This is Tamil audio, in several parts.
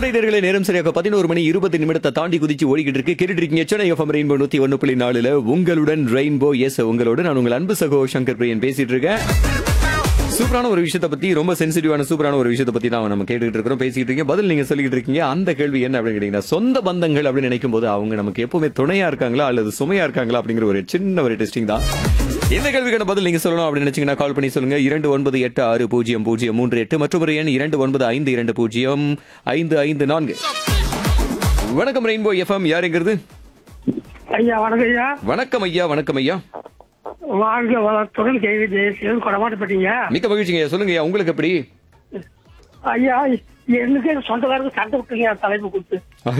வணக்கம் நேயர்களே நேரம் சரியாக பதினோரு மணி இருபது நிமிடத்தை தாண்டி குதிச்சு ஓடிக்கிட்டு இருக்கு கேட்டுட்டு இருக்கீங்க சென்னை எஃப்எம் ரெயின்போ நூத்தி ஒன்னு புள்ளி நாலுல உங்களுடன் ரெயின்போ எஸ் உங்களோட நான் உங்கள் அன்பு சகோ சங்கர் பிரியன் பேசிட்டு இருக்கேன் சூப்பரான ஒரு விஷயத்தை பத்தி ரொம்ப சென்சிட்டிவான சூப்பரான ஒரு விஷயத்தை பத்தி தான் நம்ம கேட்டுக்கிட்டு இருக்கிறோம் பேசிக்கிட்டு இருக்கீங்க பதில் நீங்க சொல்லிட்டு இருக்கீங்க அந்த கேள்வி என்ன அப்படின்னு கேட்டீங்கன்னா சொந்த பந்தங்கள் அப்படின்னு நினைக்கும் போது அவங்க நமக்கு எப்பவுமே துணையா இருக்காங்களா அல்லது சுமையா இருக்காங்களா அப்படிங்கிற ஒரு சின்ன ஒரு டெஸ்டிங் தான் இந்த கேள்விக்கான பதில் நீங்க சொல்லணும் அப்படின்னு நினைச்சீங்கன்னா கால் பண்ணி சொல்லுங்க இரண்டு ஒன்பது எட்டு ஆறு பூஜ்ஜியம் பூஜ்ஜியம் மூன்று எட்டு மற்றும் ஒரு எண் இரண்டு ஒன்பது ஐந்து இரண்டு பூஜ்ஜியம் ஐந்து ஐந்து நான்கு வணக்கம் ரெயின்போ எஃப்எம் யாருங்கிறது ஐயா வணக்கம் ஐயா வணக்கம் ஐயா வணக்கம் ஐயா வாழ்க வளத்துடன் கேள்வி ஜெயசீலன் கொடமாட்டப்பட்டீங்க மிக்க மகிழ்ச்சிங்க ஐயா சொல்லுங்க ஐயா உங்களுக்கு எப்படி ஐயா எனக்கு சொந்தக்காரருக்கு சண்டை விட்டுங்க தலைப்பு கொடுத்து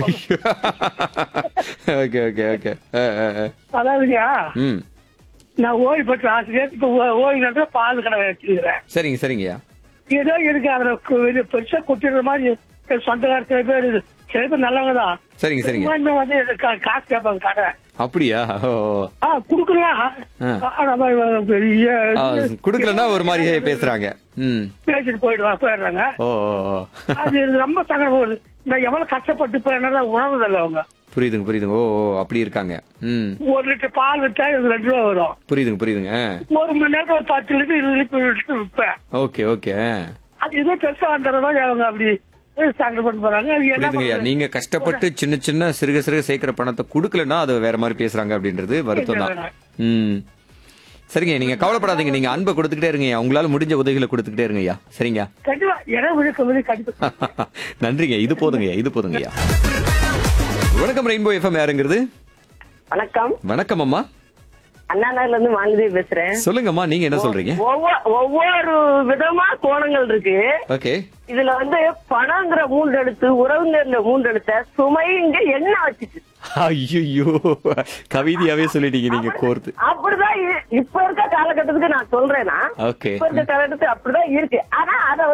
ஓகே ஓகே ஓகே அதாவதுங்க ம் நான் ஓய்வு பெற்ற ஆசிரியர் இப்ப ஓ- ஓய்வு பெற்ற பால் கடை வச்சிருக்கிறேன் சரிங்க சரிங்கய்யா ஏதோ இருக்கு அதுல கு- இது பெருசா கொட்டிடுற மாதிரி என் சொந்தக்கார சில பேர் இது. சில பேர் நல்லவங்க தான் சரிங்க சரிங்க சும்மா இன்னும் வந்து இது கா- காசு கேட்பாங்க கடை அப்படியா ஓ ஓ. ஆ குடுக்கலாம் ஆ. ஆனா பெரிய ஆ, குடுக்கலன்னா ஒரு மாதிரி பேசுறாங்க ம் பேசிட்டு போயிடுவாங்க போயிடுறாங்க ஓ ஓ, ஓ. அது ரொம்ப சங்கடம் போகுது நான் எவ்வளவு கஷ்டப்பட்டு இப்ப என்னடா உணவுதில்ல அவங்க புரியுதுங்க புரியுதுங்க ஓ ஓ அப்படி இருக்காங்க ம் ஒரு லிட்டர் பால் வித்தா இது ரெண்டு ரூபா வரும் புரியுதுங்க புரியுதுங்க ஒரு மணி நேரத்துல ஒரு பத்து லிட்டர் இருபது லிட்டர் லிட்டர் விற்பேன் ஓகே ஓகே அது இதே பெருசா வந்துடுறதா அவங்க அப்படி சங்கடம் போறாங்க அது என்ன புரியுதுங்கய்யா பண்றது? நீங்க கஷ்டப்பட்டு சின்ன சின்ன சிறுக சிறுக சேர்க்கிற பணத்தை கொடுக்கலன்னா அது வேற மாதிரி பேசுறாங்க அப்படின்றது வருத்தம் தான் ம் சரிங்க நீங்க கவலைப்படாதீங்க நீங்க அன்பை கொடுத்துக்கிட்டே இருங்கய்யா உங்களால முடிஞ்ச உதவிகளை கொடுத்துக்கிட்டே இருங்கய்யா சரிங்க கண்டிப்பா இடம் விழுக்க விழு கண்டிப்பா நன்றிங்க இது போதுங்கய்யா இது போதுங்கய்யா வணக்கம் ரெயின்போ எஃப்எம் யாருங்கிறது வணக்கம் வணக்கம் அம்மா அண்ணா நகர்ல இருந்து வாங்குதே பேசுறேன் சொல்லுங்கம்மா நீங்க என்ன சொல்றீங்க ஒவ்வொ- ஒவ்வொரு விதமா கோணங்கள் இருக்கு ஓகே இதுல வந்து பணங்கிற மூன்றெழுத்து உறவுங்கள்ல மூன்றெழுத்த சுமைங்க என்ன வச்சுச்சு ஐயோ கவிதையாவே சொல்லிட்டீங்க நீங்க கோர்த்து அப்படிதான் இ- இப்ப இருக்க காலகட்டத்துக்கு நான் சொல்றேன்னா ஓகே இப்ப இருக்க காலகட்டத்துக்கு அப்படிதான் இருக்கு ஆனா அத